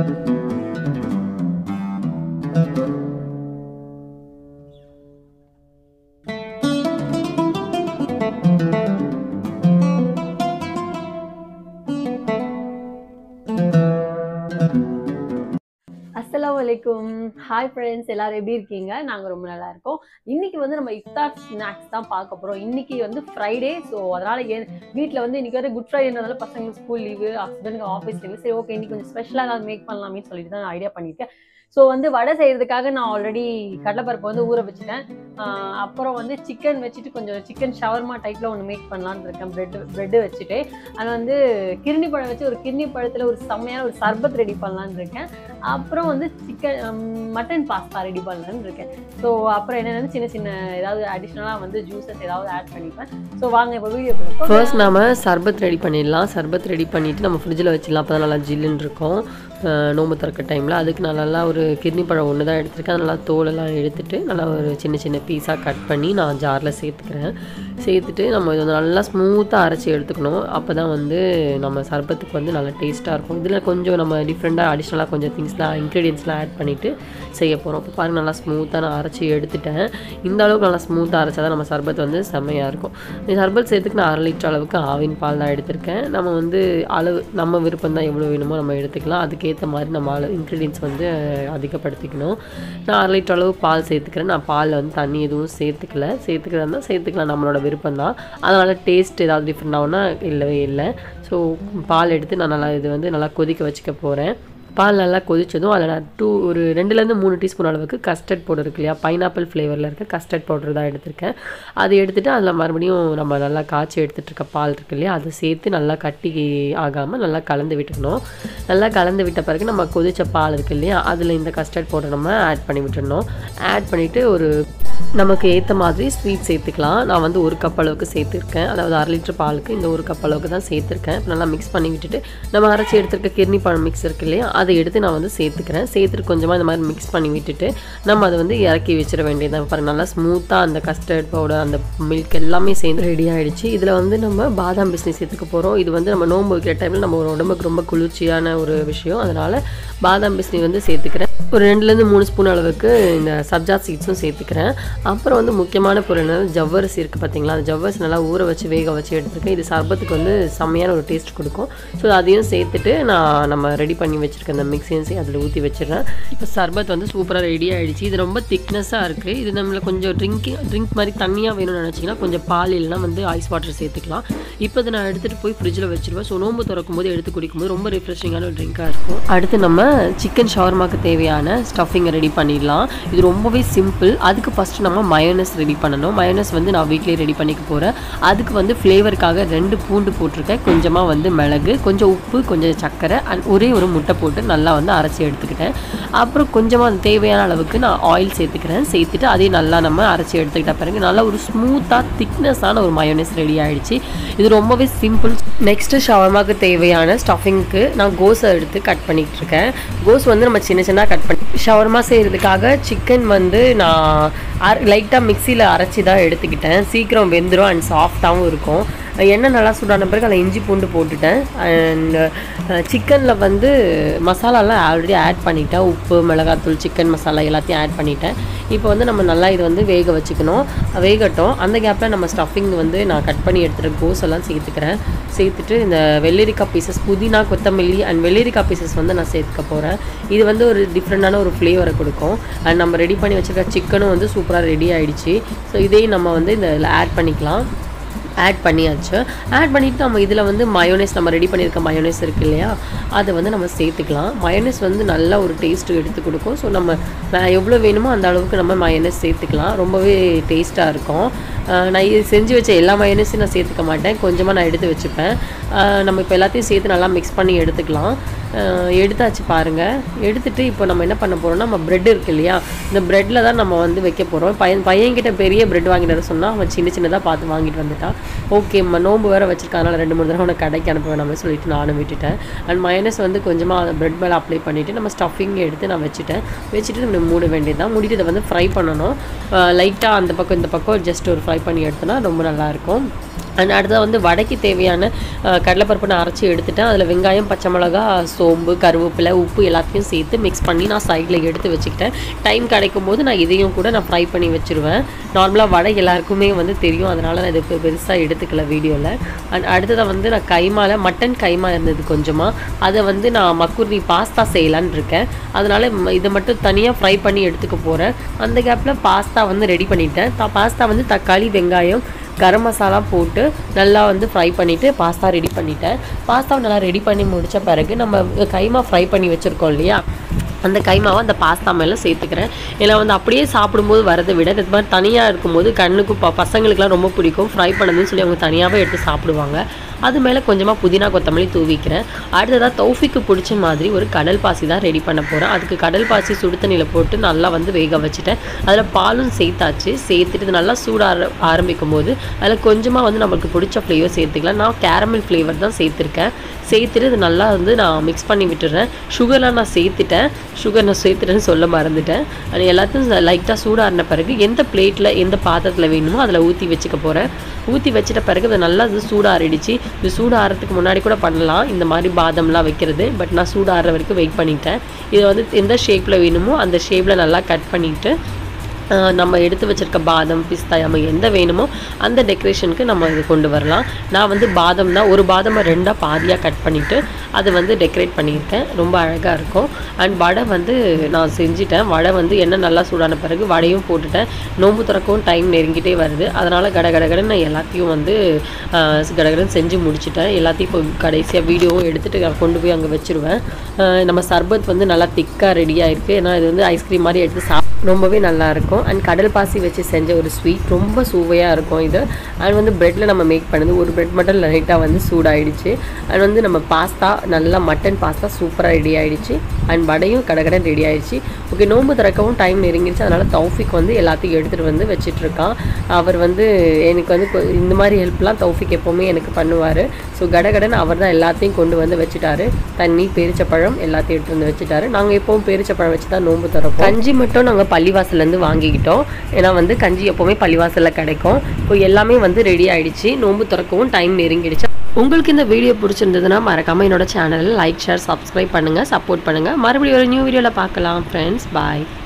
அஸ்ஸலாமு அலைக்கும் hi friends எல்லாரும் எப்படி இருக்கீங்க நாங்கள் ரொம்ப நல்லா இருக்கோம் இன்னைக்கு வந்து நம்ம இஃப்தார் ஸ்நாக்ஸ் தான் பார்க்க போகிறோம் இன்னைக்கு வந்து ஃப்ரைடே ஸோ அதனால ஏன் வீட்டில் வந்து இன்னைக்கு வரை குட் ஃப்ரைடேனால பசங்களுக்கு ஸ்கூல் லீவு ஹஸ்பண்டுக்கு ஆஃபீஸ் லீவு சரி ஓகே இன்னைக்கு கொஞ்சம் ஸ்பெஷலாக ஏதாவது மேக் பண்ணலாமே சொல்லிட்டு தான் ஐடியா பண்ணியிருக்கேன் ஸோ வந்து வடை செய்யறதுக்காக நான் ஆல்ரெடி கடலைப்பருப்பு வந்து ஊற வச்சுட்டேன் ஆஹ் அப்புறம் வந்து சிக்கன் வச்சுட்டு கொஞ்சம் சிக்கன் ஷவர்மா டைப்பில் ஒன்று மேக் பண்ணலான்னு இருக்கேன் பிரெட் பிரெட்டு வச்சுட்டு அது வந்து கிருணி பழம் வச்சு ஒரு கிருணி பழத்தில் ஒரு செம்மையான ஒரு சர்பத் ரெடி பண்ணலான்னு இருக்கேன் அப்புறம் வந்து சிக்கன் மட்டன் பாஸ்தா ரெடி பண்ணலான்னு இருக்கேன் ஸோ அப்புறம் என்னென்னு சின்ன சின்ன ஏதாவது அடிஷ்னலாக வந்து ஜூஸஸ் ஏதாவது ஆட் பண்ணிப்பேன் ஸோ வாங்க இப்போ வீடியோ ஃபர்ஸ்ட் நாம சர்பத் ரெடி பண்ணிடலாம் சர்பத் ரெடி பண்ணிவிட்டு நம்ம ஃப்ரிட்ஜில் வச்சிடலாம் அப்போ தான் நல்லா ஜில்லுன்னு இருக்கும் அஹ் நோம்பு திறக்க டைமில் அதுக்கு நான் நல்லா ஒரு கிர்னி பழம் ஒன்று தான் எடுத்திருக்கேன் அது நல்லா தோலெல்லாம் எடுத்துட்டு நல்லா ஒரு சின்ன சின்ன பீஸாக கட் பண்ணி நான் ஜாரில் சேர்த்துக்கிறேன் சேர்த்துட்டு நம்ம இதை வந்து நல்லா ஸ்மூத்தாக அரைச்சி எடுத்துக்கணும் அப்போ தான் வந்து நம்ம சர்பத்துக்கு வந்து நல்லா டேஸ்ட்டாக இருக்கும் இதில் கொஞ்சம் நம்ம டிஃப்ரெண்ட்டாக அடிஷ்னலாக கொஞ்சம் திங்ஸ்லாம் இன்க்ரீடியன்ஸ்லாம் ஆட் பண்ணிவிட்டு செய்ய போகிறோம் இப்போ பாருங்க நல்லா ஸ்மூத்தாக நான் அரைச்சி எடுத்துட்டேன் இந்த அளவுக்கு நல்லா ஸ்மூத்தாக அரைச்சா தான் நம்ம சர்பத் வந்து செம்மையாக இருக்கும் இந்த சர்பத் சேர்த்துக்கு நான் அரை லிட்டர் அளவுக்கு ஆவின் பால் தான் எடுத்திருக்கேன் நம்ம வந்து அளவு நம்ம விருப்பம் தான் எவ்வளோ வேணுமோ நம்ம எடுத்துக்கலாம் அதுக்கேற்ற மாதிரி நம்ம அளவு இன்க்ரீடியன்ஸ் வந்து அதிகப்படுத்திக்கணும் நான் அரை லிட்டர் அளவு பால் சேர்த்துக்கிறேன் நான் பாலில் வந்து தண்ணி எதுவும் சேர்த்துக்கல சேர்த்துக்கிறதா இருந்தால் சேர்த்துக்கலாம் நம்மளோட விருப்பம் தான் அதனால் டேஸ்ட் ஏதாவது டிஃப்ரெண்ட் ஆகும்னா இல்லவே இல்லை ஸோ பால் எடுத்து நான் நல்லா இது வந்து நல்லா கொதிக்க வச்சுக்க போகிறேன் பால் நல்லா கொதிச்சதும் அதில் நான் டூ ஒரு ரெண்டுலேருந்து மூணு டீஸ்பூன் அளவுக்கு கஸ்டர்ட் பவுடர் இருக்கு இல்லையா பைனாப்பிள் ஃப்ளேவரில் இருக்க கஸ்டர்ட் பவுடர் தான் எடுத்திருக்கேன் அதை எடுத்துகிட்டு அதில் மறுபடியும் நம்ம நல்லா காய்ச்சி எடுத்துகிட்டு இருக்க பால் இருக்கு இல்லையா அதை சேர்த்து நல்லா கட்டி ஆகாமல் நல்லா கலந்து விட்டுக்கணும் நல்லா கலந்து விட்ட பிறகு நம்ம கொதிச்ச பால் இருக்கு இல்லையா அதில் இந்த கஸ்டர்ட் பவுடர் நம்ம ஆட் பண்ணி விட்டுடணும் ஆட் பண்ணிவிட்டு ஒரு நமக்கு ஏற்ற மாதிரி ஸ்வீட் சேர்த்துக்கலாம் நான் வந்து ஒரு கப் அளவுக்கு சேர்த்துருக்கேன் அதாவது அரை லிட்டர் பாலுக்கு இந்த ஒரு கப் அளவுக்கு தான் சேர்த்துருக்கேன் இப்போ நல்லா மிக்ஸ் பண்ணி விட்டுட்டு நம்ம அரைச்சி எடுத்துருக்க கிர்னி பழம் மிக்ஸ் இருக்கு இல்லையா அதை எடுத்து நான் வந்து சேர்த்துக்கிறேன் சேர்த்துட்டு கொஞ்சமாக இந்த மாதிரி மிக்ஸ் பண்ணி விட்டுட்டு நம்ம அதை வந்து இறக்கி வச்சிட வேண்டியதான் பாருங்க நல்லா ஸ்மூத்தாக அந்த கஸ்டர்ட் பவுடர் அந்த மில்க் எல்லாமே சேர்ந்து ரெடி ஆகிடுச்சு இதில் வந்து நம்ம பாதாம் பிஸ்னி சேர்த்துக்க போகிறோம் இது வந்து நம்ம நோன்பு வைக்கிற டைமில் நம்ம ஒரு உடம்புக்கு ரொம்ப குளிர்ச்சியான ஒரு விஷயம் அதனால் பாதாம் பிஸ்னி வந்து சேர்த்துக்கிறேன் ஒரு ரெண்டுலேருந்து மூணு ஸ்பூன் அளவுக்கு இந்த சப்ஜா சீட்ஸும் சேர்த்துக்கிறேன் அப்புறம் வந்து முக்கியமான பொருள் என்னன்னா ஜவ்வரிசி இருக்குது பார்த்தீங்களா அந்த ஜவ்வரிசி நல்லா ஊற வச்சு வேக வச்சு எடுத்துருக்கேன் இது சர்பத்துக்கு வந்து செம்மையான ஒரு டேஸ்ட் கொடுக்கும் ஸோ அதையும் சேர்த்துட்டு நான் நம்ம ரெடி பண்ணி வச்சுருக்க அந்த மிக்ஸியும் சே அதில் ஊற்றி வச்சிடுறேன் இப்போ சர்பத் வந்து சூப்பராக ரெடி ஆகிடுச்சு இது ரொம்ப திக்னஸாக இருக்குது இது நம்மளை கொஞ்சம் ட்ரிங்கிங் ட்ரிங்க் மாதிரி தண்ணியாக வேணும்னு நினச்சிங்கன்னா கொஞ்சம் பால் இல்லைனா வந்து ஐஸ் வாட்டர் சேர்த்துக்கலாம் இப்போ இதை நான் எடுத்துகிட்டு போய் ஃப்ரிட்ஜில் வச்சிருவேன் ஸோ நோம்பு திறக்கும் போது எடுத்து குடிக்கும்போது ரொம்ப ரிஃப்ரெஷிங்கான ஒரு ட்ரிங்காக இருக்கும் அடுத்து நம்ம சிக்கன் ஷவர்மாக்கு தேவையான ஸ்டஃபிங்கை ரெடி பண்ணிடலாம் இது ரொம்பவே சிம்பிள் அதுக்கு ஃபஸ்ட்டு நம்ம மயோனஸ் ரெடி பண்ணணும் மயோனஸ் வந்து நான் வீட்லேயே ரெடி பண்ணிக்க போகிறேன் அதுக்கு வந்து ஃப்ளேவருக்காக ரெண்டு பூண்டு போட்டிருக்கேன் கொஞ்சமாக வந்து மிளகு கொஞ்சம் உப்பு கொஞ்சம் சர்க்கரை அண்ட் ஒரே ஒரு முட்டை போட்டு நல்லா வந்து அரைச்சி எடுத்துக்கிட்டேன் அப்புறம் கொஞ்சமாக அது தேவையான அளவுக்கு நான் ஆயில் சேர்த்துக்கிறேன் சேர்த்துட்டு அதையும் நல்லா நம்ம அரைச்சி எடுத்துக்கிட்ட பிறகு நல்லா ஒரு ஸ்மூத்தாக திக்னஸான ஒரு மயோனஸ் ரெடி ஆயிடுச்சு இது ரொம்பவே சிம்பிள் நெக்ஸ்ட்டு ஷவர்மாக்கு தேவையான ஸ்டஃபிங்க்கு நான் கோஸை எடுத்து கட் பண்ணிக்கிட்டு இருக்கேன் கோஸ் வந்து நம்ம சின்ன சின்ன கட் பண்ணி ஷவர்மா செய்கிறதுக்காக சிக்கன் வந்து நான் லைட்டாக மிக்சியில் அரைச்சி தான் எடுத்துக்கிட்டேன் சீக்கிரம் வெந்துடும் அண்ட் சாஃப்டாகவும் இருக்கும் எண்ணெய் நல்லா சூடான பிறகு அதில் இஞ்சி பூண்டு போட்டுட்டேன் அண்ட் சிக்கனில் வந்து மசாலாலாம் ஆல்ரெடி ஆட் பண்ணிட்டேன் உப்பு மிளகாத்தூள் சிக்கன் மசாலா எல்லாத்தையும் ஆட் பண்ணிட்டேன் இப்போ வந்து நம்ம நல்லா இது வந்து வேக வச்சுக்கணும் வேகட்டும் அந்த கேப்பில் நம்ம ஸ்டஃபிங் வந்து நான் கட் பண்ணி எடுத்துகிட்டு கோஸ் எல்லாம் சேர்த்துக்கிறேன் சேர்த்துட்டு இந்த வெள்ளரிக்காய் பீசஸ் புதினா கொத்தமல்லி அண்ட் வெள்ளரிக்காய் பீசஸ் வந்து நான் சேர்த்துக்க போகிறேன் இது வந்து ஒரு டிஃப்ரெண்டான ஒரு ஃப்ளேவரை கொடுக்கும் அண்ட் நம்ம ரெடி பண்ணி வச்சுருக்க சிக்கனும் வந்து சூப்பராக ரெடி ஆகிடுச்சு ஸோ இதையும் நம்ம வந்து இந்த ஆட் பண்ணிக்கலாம் ஆட் பண்ணியாச்சு ஆட் பண்ணிவிட்டு நம்ம இதில் வந்து மயோனைஸ் நம்ம ரெடி பண்ணியிருக்க மயோனைஸ் இருக்கு இல்லையா அதை வந்து நம்ம சேர்த்துக்கலாம் மயோனைஸ் வந்து நல்ல ஒரு டேஸ்ட்டு எடுத்து கொடுக்கும் ஸோ நம்ம எவ்வளோ வேணுமோ அந்த அளவுக்கு நம்ம மயோனைஸ் சேர்த்துக்கலாம் ரொம்பவே டேஸ்ட்டாக இருக்கும் நான் இது செஞ்சு வச்ச எல்லா மயோனைஸையும் நான் சேர்த்துக்க மாட்டேன் கொஞ்சமாக நான் எடுத்து வச்சுப்பேன் நம்ம இப்போ எல்லாத்தையும் சேர்த்து நல்லா மிக்ஸ் பண்ணி எடுத்துக்கலாம் எடுத்தாச்சு பாருங்கள் எடுத்துகிட்டு இப்போ நம்ம என்ன பண்ண போகிறோம்னா நம்ம ப்ரெட் இருக்கு இல்லையா இந்த ப்ரெட்டில் தான் நம்ம வந்து வைக்க போகிறோம் பையன் பையன்கிட்ட பெரிய ப்ரெட் வாங்கிட்டு வர சொன்னால் அவன் சின்ன சின்னதாக பார்த்து வாங்கிட்டு வந்துட்டான் ஓகே நோம்பு வேறு வச்சிருக்கனால ரெண்டு மூணு தடவை உனக்கு கடைக்கு அனுப்ப வேணாமே சொல்லிட்டு நானும் விட்டுட்டேன் அண்ட் மைனஸ் வந்து கொஞ்சமாக ப்ரெட் மேலே அப்ளை பண்ணிவிட்டு நம்ம ஸ்டஃபிங் எடுத்து நான் வச்சுட்டேன் வச்சுட்டு நம்ம மூட வேண்டியது தான் மூடிட்டு இதை வந்து ஃப்ரை பண்ணணும் லைட்டாக அந்த பக்கம் இந்த பக்கம் ஜஸ்ட் ஒரு ஃப்ரை பண்ணி எடுத்தோன்னா ரொம்ப நல்லாயிருக்கும் அண்ட் அடுத்தது வந்து வடைக்கு தேவையான அஹ், கடலைப்பருப்பு நான் அரைச்சி எடுத்துட்டேன் அதில் வெங்காயம் பச்சை மிளகா சோம்பு கருவேப்பிலை உப்பு எல்லாத்தையும் சேர்த்து மிக்ஸ் பண்ணி நான் சைடில் எடுத்து வச்சுக்கிட்டேன் டைம் கிடைக்கும் போது நான் இதையும் கூட நான் ஃப்ரை பண்ணி வச்சுருவேன் நார்மலாக வடை எல்லாருக்குமே வந்து தெரியும் அதனால் நான் இது பெருசாக எடுத்துக்கல வீடியோவில் அண்ட் அடுத்ததாக வந்து நான் கைமால மட்டன் கைமா இருந்தது கொஞ்சமாக அதை வந்து நான் மக்குர்னி பாஸ்தா செய்யலான்னு இருக்கேன் அதனால் இதை மட்டும் தனியாக ஃப்ரை பண்ணி எடுத்துக்க போகிறேன் அந்த கேப்பில் பாஸ்தா வந்து ரெடி பண்ணிட்டேன் பாஸ்தா வந்து தக்காளி வெங்காயம் கரம் மசாலா போட்டு நல்லா வந்து ஃப்ரை பண்ணிவிட்டு பாஸ்தா ரெடி பண்ணிட்டேன் பாஸ்தாவை நல்லா ரெடி பண்ணி முடித்த பிறகு நம்ம கைமா ஃப்ரை பண்ணி வச்சுருக்கோம் இல்லையா அந்த கைமாவை அந்த பாஸ்தா மேலே சேர்த்துக்கிறேன் ஏன்னா வந்து அப்படியே சாப்பிடும்போது வரதை விட இது மாதிரி தனியாக இருக்கும்போது கண்ணுக்கு ப பசங்களுக்குலாம் ரொம்ப பிடிக்கும் ஃப்ரை பண்ணதுன்னு சொல்லி அவங்க தனியாகவே எடுத்து சாப்பிடுவாங்க அது மேலே கொஞ்சமாக புதினா கொத்தமல்லி தூவிக்கிறேன் அடுத்ததாக தௌஃபிக்கு பிடிச்ச மாதிரி ஒரு கடல் பாசி தான் ரெடி பண்ண போகிறேன் அதுக்கு கடல் பாசி சுடு தண்ணியில் போட்டு நல்லா வந்து வேக வச்சுட்டேன் அதில் பாலும் சேர்த்தாச்சு சேர்த்துட்டு இது நல்லா சூட ஆர ஆரம்பிக்கும் போது அதில் கொஞ்சமாக வந்து நம்மளுக்கு பிடிச்ச ஃப்ளேவர் சேர்த்துக்கலாம் நான் கேரமல் ஃப்ளேவர் தான் சேர்த்துருக்கேன் சேர்த்துட்டு இது நல்லா வந்து நான் மிக்ஸ் பண்ணி விட்டுறேன் சுகர்லாம் நான் சேர்த்துட்டேன் சுகர் நான் சேர்த்துட்டேன்னு சொல்ல மறந்துட்டேன் அது எல்லாத்தையும் லைட்டாக சூடாறின பிறகு எந்த பிளேட்டில் எந்த பாத்திரத்தில் வேணுமோ அதில் ஊற்றி வச்சுக்க போகிறேன் ஊற்றி வச்சிட்ட பிறகு அது நல்லா இது சூடாறிடுச்சு இது சூடாறதுக்கு முன்னாடி கூட பண்ணலாம் இந்த மாதிரி பாதம்லாம் வைக்கிறது பட் நான் சூடாற வரைக்கும் வெயிட் பண்ணிட்டேன் இதை வந்து எந்த ஷேப்பில் வேணுமோ அந்த ஷேப்பில் நல்லா கட் பண்ணிவிட்டு ஆஹ் நம்ம எடுத்து வச்சிருக்க பாதம் பிஸ்தா நம்ம எந்த வேணுமோ அந்த டெக்கரேஷனுக்கு நம்ம இது கொண்டு வரலாம் நான் வந்து பாதம் தான் ஒரு பாதமை ரெண்டாக பாதியாக கட் பண்ணிவிட்டு அதை வந்து டெக்கரேட் பண்ணியிருக்கேன் ரொம்ப அழகாக இருக்கும் அண்ட் வடை வந்து நான் செஞ்சுட்டேன் வடை வந்து எண்ணெய் நல்லா சூடான பிறகு வடையும் போட்டுட்டேன் நோம்பு திறக்கவும் டைம் நெருங்கிட்டே வருது அதனால் கட கட கடன்னு நான் எல்லாத்தையும் வந்து ஆஹ் கடகடன்னு செஞ்சு முடிச்சிட்டேன் எல்லாத்தையும் இப்போ கடைசியாக வீடியோவும் எடுத்துகிட்டு நான் கொண்டு போய் அங்கே வச்சுருவேன் ஆஹ் நம்ம சர்பத் வந்து நல்லா திக்காக ரெடியாக இருக்குது ஏன்னா இது வந்து ஐஸ்கிரீம் மாதிரி எடுத்து சாப் ரொம்பவே நல்லா இருக்கும் அண்ட் கடல் பாசி வச்சு செஞ்ச ஒரு ஸ்வீட் ரொம்ப சுவையாக இருக்கும் இது அண்ட் வந்து ப்ரெட்டில் நம்ம மேக் பண்ணது ஒரு ப்ரெட் மட்டும் லைட்டாக வந்து சூடாயிடுச்சு அண்ட் வந்து நம்ம பாஸ்தா நல்லா மட்டன் பாஸ்தா சூப்பராக ரெடி ஆயிடுச்சு அண்ட் வடையும் கடகடன் ரெடி ஆயிடுச்சு ஓகே நோன்பு திறக்கவும் டைம் நெருங்கிடுச்சு அதனால் தௌஃபிக் வந்து எல்லாத்தையும் எடுத்துகிட்டு வந்து வச்சிட்டு இருக்கான் அவர் வந்து எனக்கு வந்து கொ- இந்த மாதிரி ஹெல்ப்லாம் தௌஃபிக் எப்போவுமே எனக்கு பண்ணுவார் ஸோ கடகடன் அவர் தான் எல்லாத்தையும் கொண்டு வந்து வச்சுட்டாரு தண்ணி பேரிச்சப்பழம் எல்லாத்தையும் எடுத்து வந்து வச்சுட்டாரு நாங்கள் எப்பவும் பேரிச்சப்பழம் வச்சு தான் நோன்பு திறப்போம் கஞ்சி மட்டும் நாங்கள் பள்ளிவாசல்லேருந்து வாங்கிக்கிட்டோம் ஏன்னா வந்து கஞ்சி எப்போவுமே பள்ளிவாசலில் கிடைக்கும் இப்போ எல்லாமே வந்து ரெடி ஆயிடுச்சு நோன்பு திறக்கவும் டைம் நெருங்கிடுச்சு உங்களுக்கு இந்த வீடியோ பிடிச்சிருந்ததுன்னா மறக்காமல் என்னோட சேனலில் லைக் ஷேர் சப்ஸ்கிரைப் பண்ணுங்கள் சப்போர்ட் பண்ணுங்கள் மறுபடியும் ஒரு நியூ வீடியோவில் பார்க்கலாம் ஃப்ரெண்ட்ஸ் பாய்